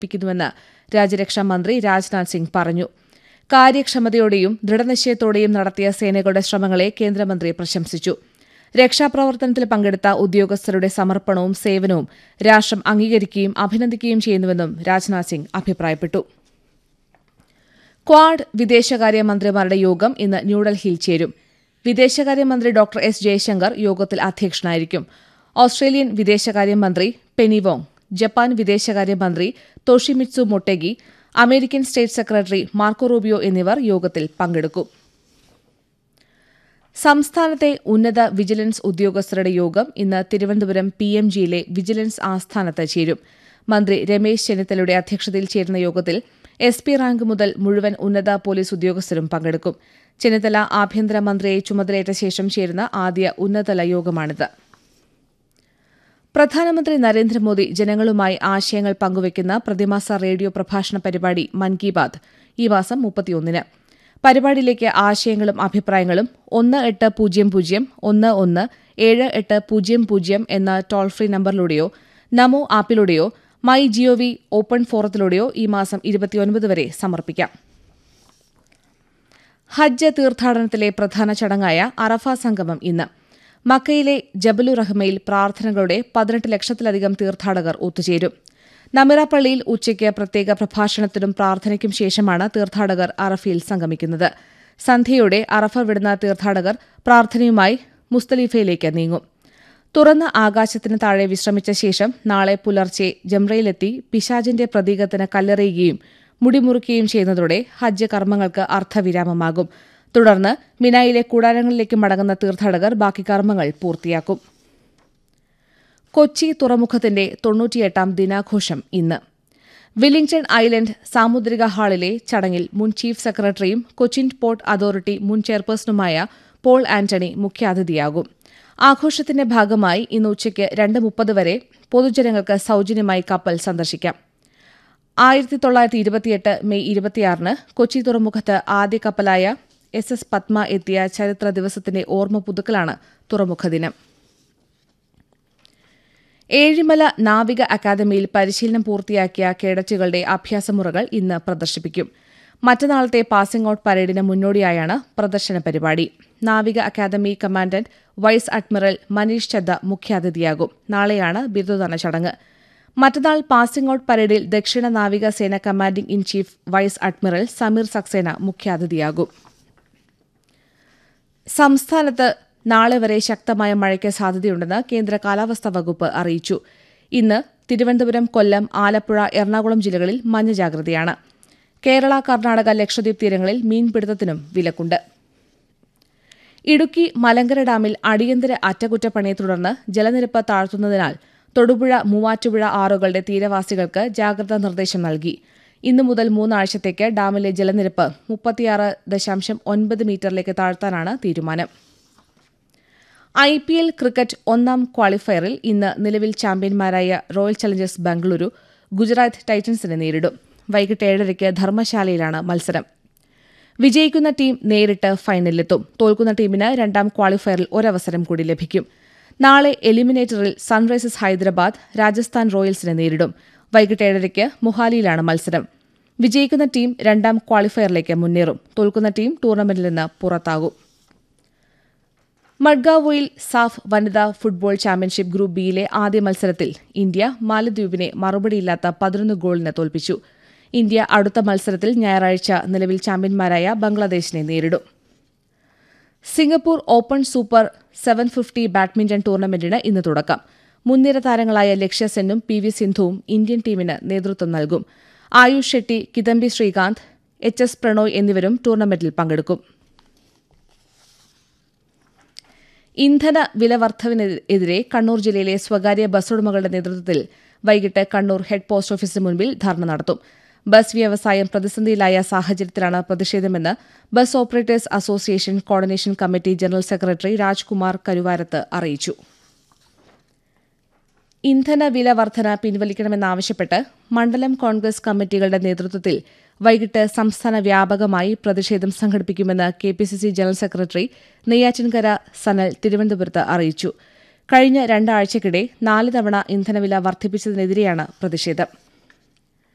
പ്പിക്കുന്നുവെന്ന് രാജ്യരക്ഷാ മന്ത്രി രാജ്നാഥ് സിംഗ് പറഞ്ഞു കാര്യക്ഷമതയോടെയും ദൃഢനിശ്ചയത്തോടെയും നടത്തിയ സേനകളുടെ ശ്രമങ്ങളെ കേന്ദ്രമന്ത്രി പ്രശംസിച്ചു രക്ഷാപ്രവർത്തനത്തിൽ പങ്കെടുത്ത ഉദ്യോഗസ്ഥരുടെ സമർപ്പണവും സേവനവും രാഷ്ട്രം അംഗീകരിക്കുകയും അഭിനന്ദിക്കുകയും ചെയ്യുന്നുവെന്നും രാജ്നാഥ് സിംഗ് അഭിപ്രായപ്പെട്ടു ക്വാഡ് വിദേശകാര്യമന്ത്രിമാരുടെ യോഗം ഇന്ന് ന്യൂഡൽഹിയിൽ ചേരും വിദേശകാര്യമന്ത്രി ഡോക്ടർ എസ് ജയശങ്കർ യോഗത്തിൽ അധ്യക്ഷനായിരിക്കും ഓസ്ട്രേലിയൻ വിദേശകാര്യമന്ത്രി പെനിവോങ് ജപ്പാൻ വിദേശകാര്യമന്ത്രി Toshimitsu Motegi American state secretary Marco Rubio എന്നിവർ യോഗത്തിൽ പങ്കെടുക്കും സംസ്ഥാനത്തെ ഉന്നത വിജിലൻസ് ഉദ്യോഗസ്ഥരുടെ യോഗം ഇന്ന് തിരുവനന്തപുരം പി എം ജിയിലെ വിജിലൻസ് ആസ്ഥാനത്ത് ചേരും മന്ത്രി രമേശ് ചെന്നിത്തലയുടെ അധ്യക്ഷതയിൽ ചേരുന്ന യോഗത്തിൽ എസ് പി റാങ്ക് മുതൽ മുഴുവൻ ഉന്നത പോലീസ് ഉദ്യോഗസ്ഥരും പങ്കെടുക്കും ചെന്നിത്തല ആഭ്യന്തരമന്ത്രിയെ ചുമതലയേറ്റ ശേഷം ചേരുന്ന ആദ്യ ഉന്നതതല യോഗമാണിത് പ്രധാനമന്ത്രി നരേന്ദ്രമോദി ജനങ്ങളുമായി ആശയങ്ങൾ പങ്കുവയ്ക്കുന്ന പ്രതിമാസ റേഡിയോ പ്രഭാഷണ പരിപാടി മൻ കി ബാത് ഈ മാസം മുപ്പത്തിയൊന്നിന് പരിപാടിയിലേക്ക് ആശയങ്ങളും അഭിപ്രായങ്ങളും ഒന്ന് എട്ട് പൂജ്യം പൂജ്യം ഒന്ന് ഒന്ന് ഏഴ് എട്ട് പൂജ്യം പൂജ്യം എന്ന ടോൾ ഫ്രീ നമ്പറിലൂടെയോ നമോ ആപ്പിലൂടെയോ മൈ ജിഒവി ഓപ്പൺ ഫോറത്തിലൂടെയോ ഈ മാസം ഇരുപത്തിയൊൻപത് വരെ സമർപ്പിക്കാം ഹജ്ജ് തീർത്ഥാടനത്തിലെ പ്രധാന ചടങ്ങായ അറഫ സംഗമം ഇന്ന് മക്കയിലെ ജബലു റഹ്മയിൽ പ്രാർത്ഥനകളുടെ പതിനെട്ട് ലക്ഷത്തിലധികം തീർത്ഥാടകർ ഒത്തുചേരും നമിറ പള്ളിയിൽ ഉച്ചയ്ക്ക് പ്രത്യേക പ്രഭാഷണത്തിനും പ്രാർത്ഥനയ്ക്കും ശേഷമാണ് തീർത്ഥാടകർ അറഫയിൽ സംഗമിക്കുന്നത് സന്ധ്യയോടെ അറഫ വിടുന്ന തീർത്ഥാടകർ പ്രാർത്ഥനയുമായി മുസ്തലിഫയിലേക്ക് നീങ്ങും തുറന്ന ആകാശത്തിന് താഴെ വിശ്രമിച്ച ശേഷം നാളെ പുലർച്ചെ ജംറയിലെത്തി പിശാജിന്റെ പ്രതീകത്തിന് കല്ലെറിയുകയും മുടിമുറുക്കുകയും ചെയ്യുന്നതോടെ ഹജ്ജ് കർമ്മങ്ങൾക്ക് അർത്ഥവിരാമമാകും തുടർന്ന് മിനായിലെ കൂടാരങ്ങളിലേക്ക് മടങ്ങുന്ന തീർത്ഥാടകർ ബാക്കി കർമ്മങ്ങൾ പൂർത്തിയാക്കും കൊച്ചി തുറമുഖത്തിന്റെ തൊണ്ണൂറ്റിയെട്ടാം ദിനാഘോഷം ഇന്ന് വില്ലിംഗ്ടൺ ഐലൻഡ് സാമുദ്രിക ഹാളിലെ ചടങ്ങിൽ മുൻ ചീഫ് സെക്രട്ടറിയും കൊച്ചിൻ പോർട്ട് അതോറിറ്റി മുൻ ചെയർപേഴ്സണുമായ പോൾ ആന്റണി മുഖ്യാതിഥിയാകും ആഘോഷത്തിന്റെ ഭാഗമായി ഇന്ന് ഉച്ചയ്ക്ക് രണ്ട് മുപ്പത് വരെ പൊതുജനങ്ങൾക്ക് സൌജന്യമായി കപ്പൽ സന്ദർശിക്കാം ആയിരത്തി തൊള്ളായിരത്തി ഇരുപത്തിയെട്ട് മെയ് ഇരുപത്തിയാറിന് കൊച്ചി തുറമുഖത്ത് ആദ്യ കപ്പലായ എസ് എസ് പത്മ എത്തിയ ചരിത്ര ദിവസത്തിന്റെ ഓർമ്മ പുതുക്കലാണ് തുറമുഖ ദിനം ഏഴിമല നാവിക അക്കാദമിയിൽ പരിശീലനം പൂർത്തിയാക്കിയ കേഡറ്റുകളുടെ അഭ്യാസമുറകൾ ഇന്ന് പ്രദർശിപ്പിക്കും മറ്റന്നാളത്തെ പാസിംഗ് ഔട്ട് പരേഡിന് മുന്നോടിയായാണ് പ്രദർശന പരിപാടി നാവിക academy commandant vice admiral Manish Chadha മുഖ്യാതിഥിയാകും നാളെയാണ് ബിരുദദാന ചടങ്ങ് മറ്റന്നാൾ പാസിംഗ് ഔട്ട് പരേഡിൽ ദക്ഷിണ നാവിക സേന commanding in chief vice admiral Sameer Saxena മുഖ്യാതിഥിയാകും സംസ്ഥാനത്ത് നാളെ വരെ ശക്തമായ മഴയ്ക്ക് സാധ്യതയുണ്ടെന്ന് കേന്ദ്ര കാലാവസ്ഥാ വകുപ്പ് അറിയിച്ചു ഇന്ന് തിരുവനന്തപുരം കൊല്ലം ആലപ്പുഴ എറണാകുളം ജില്ലകളിൽ മഞ്ഞ ജാഗ്രതയാണ് കേരള കർണാടക ലക്ഷദ്വീപ് തീരങ്ങളിൽ മീൻപിടുത്തത്തിനും വിലക്കുണ്ട് ഇടുക്കി മലങ്കര ഡാമിൽ അടിയന്തര അറ്റകുറ്റപ്പണിയെ തുടർന്ന് ജലനിരപ്പ് താഴ്ത്തുന്നതിനാൽ തൊടുപുഴ മൂവാറ്റുപുഴ ആറുകളുടെ തീരവാസികൾക്ക് ജാഗ്രതാ നിർദ്ദേശം നൽകി ഇന്നു മുതൽ മൂന്നാഴ്ചത്തേക്ക് ഡാമിലെ ജലനിരപ്പ് മുപ്പത്തിയാറ് ദശാംശം ഒൻപത് മീറ്ററിലേക്ക് താഴ്ത്താനാണ് തീരുമാനം ഐ പി എൽ ക്രിക്കറ്റ് ഒന്നാം ക്വാളിഫയറിൽ ഇന്ന് നിലവിൽ ചാമ്പ്യന്മാരായ റോയൽ ചലഞ്ചേഴ്സ് ബംഗളൂരു ഗുജറാത്ത് ടൈറ്റൻസിനെ നേരിടും വൈകിട്ട് ഏഴരയ്ക്ക് ധർമ്മശാലയിലാണ് മത്സരം വിജയിക്കുന്ന ടീം നേരിട്ട് ഫൈനലിലെത്തും തോൽക്കുന്ന ടീമിന് രണ്ടാം ക്വാളിഫയറിൽ ഒരവസരം കൂടി ലഭിക്കും നാളെ എലിമിനേറ്ററിൽ സൺറൈസേഴ്സ് ഹൈദരാബാദ് രാജസ്ഥാൻ റോയൽസിനെ നേരിടും വൈകിട്ട് ഏഴരയ്ക്ക് മൊഹാലിയിലാണ് മത്സരം വിജയിക്കുന്ന ടീം രണ്ടാം ക്വാളിഫയറിലേക്ക് മുന്നേറും തോൽക്കുന്ന ടീം ടൂർണമെന്റിൽ നിന്ന് പുറത്താകും മഡ്ഗാവോയിൽ സാഫ് വനിതാ ഫുട്ബോൾ ചാമ്പ്യൻഷിപ്പ് ഗ്രൂപ്പ് ബിയിലെ ആദ്യ മത്സരത്തിൽ ഇന്ത്യ മാലദ്വീപിനെ മറുപടിയില്ലാത്ത പതിനൊന്ന് ഗോളിന് തോൽപ്പിച്ചു ഇന്ത്യ അടുത്ത മത്സരത്തിൽ ഞായറാഴ്ച നിലവിൽ ചാമ്പ്യന്മാരായ ബംഗ്ലാദേശിനെ നേരിടും Singapore open super seven fifty badminton ടൂർണമെന്റിന് ഇന്ന് തുടക്കം മുൻനിര താരങ്ങളായ ലക്ഷ്യ സെന്നും പി വി സിന്ധുവും ഇന്ത്യൻ ടീമിന് നേതൃത്വം നൽകും ആയുഷ് ഷെട്ടി കിദംബി ശ്രീകാന്ത് എച്ച് എസ് പ്രണോയ് എന്നിവരും ടൂർണമെന്റിൽ പങ്കെടുക്കും ഇന്ധന വില വർധവിനെതിരെ കണ്ണൂർ ജില്ലയിലെ സ്വകാര്യ ബസ് ഉടമകളുടെ നേതൃത്വത്തിൽ വൈകിട്ട് കണ്ണൂർ ഹെഡ് പോസ്റ്റ് ഓഫീസിന് മുൻപിൽ ധർണ നടത്തും ബസ് വ്യവസായം പ്രതിസന്ധിയിലായ സാഹചര്യത്തിലാണ് പ്രതിഷേധമെന്ന് bus operators association coordination committee general secretary Rajkumar Karuvarath അറിയിച്ചു ഇന്ധന വില വർധന പിൻവലിക്കണമെന്നാവശ്യപ്പെട്ട് മണ്ഡലം കോൺഗ്രസ് കമ്മിറ്റികളുടെ നേതൃത്വത്തിൽ വൈകിട്ട് സംസ്ഥാന വ്യാപകമായി പ്രതിഷേധം സംഘടിപ്പിക്കുമെന്ന് K P C C general secretary Neyyattinkara Sanal തിരുവനന്തപുരത്ത് അറിയിച്ചു കഴിഞ്ഞ രണ്ടാഴ്ചയ്ക്കിടെ നാല് തവണ ഇന്ധനവില വർദ്ധിപ്പിച്ചതിനെതിരെയാണ് പ്രതിഷേധം